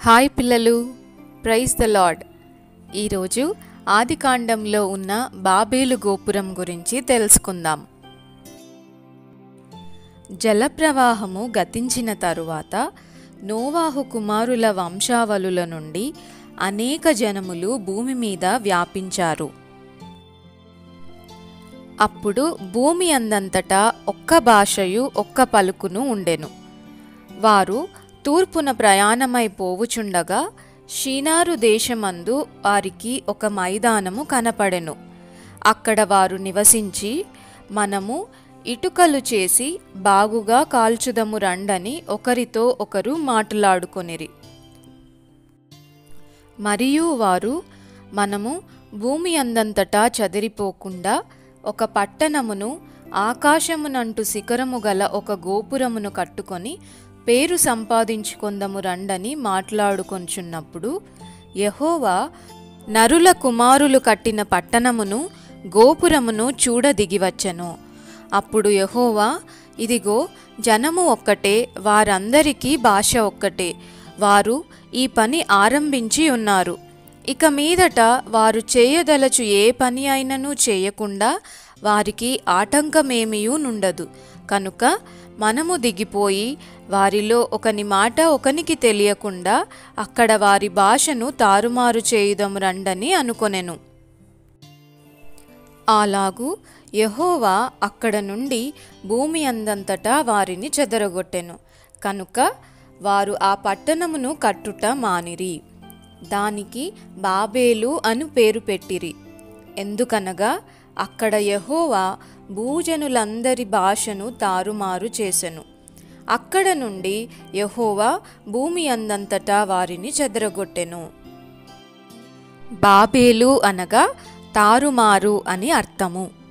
hi పిల్లలు praise the lord ఈరోజు ఆదికాండంలో ఉన్న బాబేలు గోపురం గురించి తెలుసుకుందాం జలప్రవాహము గతించిన తరువాత నోవాహు కుమారుల వంశావళుల నుండి అనేక జనములు భూమి మీద వ్యాపించారు అప్పుడు భూమి అందంతటా ఒక్క భాషయు ఒక్క పలుకును ఉండెను వారు తూర్పున ప్రయాణమై పోవుచుండగా షీనారు దేశమందు వారికి ఒక మైదానము కనపడెను అక్కడ వారు నివసించి మనము ఇటుకలు చేసి బాగుగా కాల్చుదము రండని ఒకరితో ఒకరు మాట్లాడుకొనిరి మరియు వారు మనము భూమి అందంతటా చదిరిపోకుండా ఒక పట్టణమును ఆకాశమునంటు శిఖరము గల ఒక గోపురమును కట్టుకొని పేరు సంపాదించుకొందము రండని మాట్లాడుకొంచున్నప్పుడు యహోవా నరుల కుమారులు కట్టిన పట్టణమును గోపురమును చూడ దిగివచ్చెను అప్పుడు యహోవా ఇదిగో జనము ఒక్కటే వారందరికీ భాష ఒక్కటే వారు ఈ పని ఆరంభించి ఉన్నారు ఇక మీదట వారు చేయదలచు ఏ పని అయినను చేయకుండా వారికి ఆటంకమేమియూ నుండదు కనుక మనము దిగిపోయి వారిలో ఒకని మాట ఒకనికి తెలియకుండా అక్కడ వారి భాషను తారుమారు చేయుదము రండని అనుకొనెను అలాగు యహోవా అక్కడ నుండి భూమి అందంతటా వారిని చెదరగొట్టెను కనుక వారు ఆ పట్టణమును కట్టుట మానిరి దానికి బాబేలు అను పేరు పెట్టిరి ఎందుకనగా అక్కడ యహోవా భూజనులందరి భాషను తారుమారు చేసెను అక్కడ నుండి యహోవా భూమి అందంతటా వారిని చెదరగొట్టెను బాబేలు అనగా తారుమారు అని అర్థము